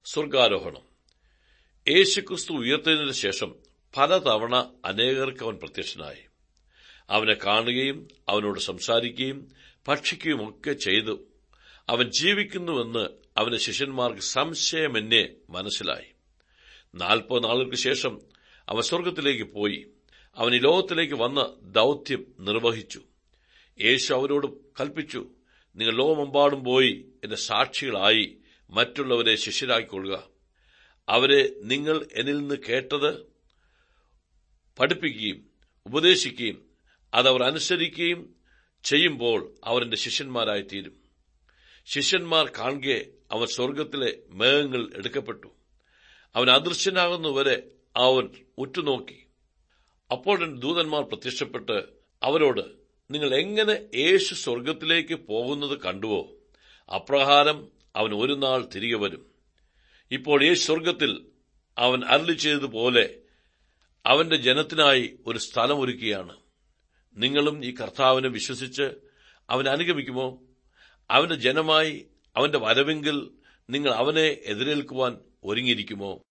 സ്വർഗാരോഹണം യേശുക്രിസ്തു ഉയർത്തതിനു ശേഷം പലതവണ അനേകർക്ക് അവൻ പ്രത്യക്ഷനായി അവനെ കാണുകയും അവനോട് സംസാരിക്കുകയും ഭക്ഷിക്കുകയും ഒക്കെ ചെയ്തു അവൻ ജീവിക്കുന്നുവെന്ന് അവന്റെ ശിഷ്യന്മാർക്ക് സംശയമെന്നെ മനസ്സിലായി നാൽപ്പത് നാളുകൾക്ക് ശേഷം അവൻ സ്വർഗത്തിലേക്ക് പോയി അവൻ ഈ ലോകത്തിലേക്ക് വന്ന് ദൌത്യം നിർവഹിച്ചു യേശു അവരോട് കൽപ്പിച്ചു നിങ്ങൾ ലോകമെമ്പാടും പോയി എന്റെ സാക്ഷികളായി മറ്റുള്ളവരെ ശിഷ്യരാക്കിക്കൊള്ളുക അവരെ നിങ്ങൾ എന്നിൽ നിന്ന് കേട്ടത് പഠിപ്പിക്കുകയും ഉപദേശിക്കുകയും അതവർ അനുസരിക്കുകയും ചെയ്യുമ്പോൾ അവർ എന്റെ ശിഷ്യന്മാരായി തീരും ശിഷ്യന്മാർ കാണുകെ അവൻ സ്വർഗത്തിലെ മേഘങ്ങൾ എടുക്കപ്പെട്ടു അവൻ അദൃശ്യനാകുന്നവരെ അവൻ ഉറ്റുനോക്കി അപ്പോൾ ദൂതന്മാർ പ്രത്യക്ഷപ്പെട്ട് അവരോട് നിങ്ങൾ എങ്ങനെ യേശു സ്വർഗത്തിലേക്ക് പോകുന്നത് കണ്ടുവോ അപ്രകാരം അവൻ ഒരു നാൾ തിരികെ വരും ഇപ്പോൾ യേശു സ്വർഗത്തിൽ അവൻ അരളി ചെയ്തതുപോലെ അവന്റെ ജനത്തിനായി ഒരു സ്ഥലമൊരുക്കുകയാണ് നിങ്ങളും ഈ കർത്താവിനെ വിശ്വസിച്ച് അവനെ അനുഗമിക്കുമോ അവന്റെ ജനമായി അവന്റെ വരവെങ്കിൽ നിങ്ങൾ അവനെ എതിരേൽക്കുവാൻ ഒരുങ്ങിയിരിക്കുമോ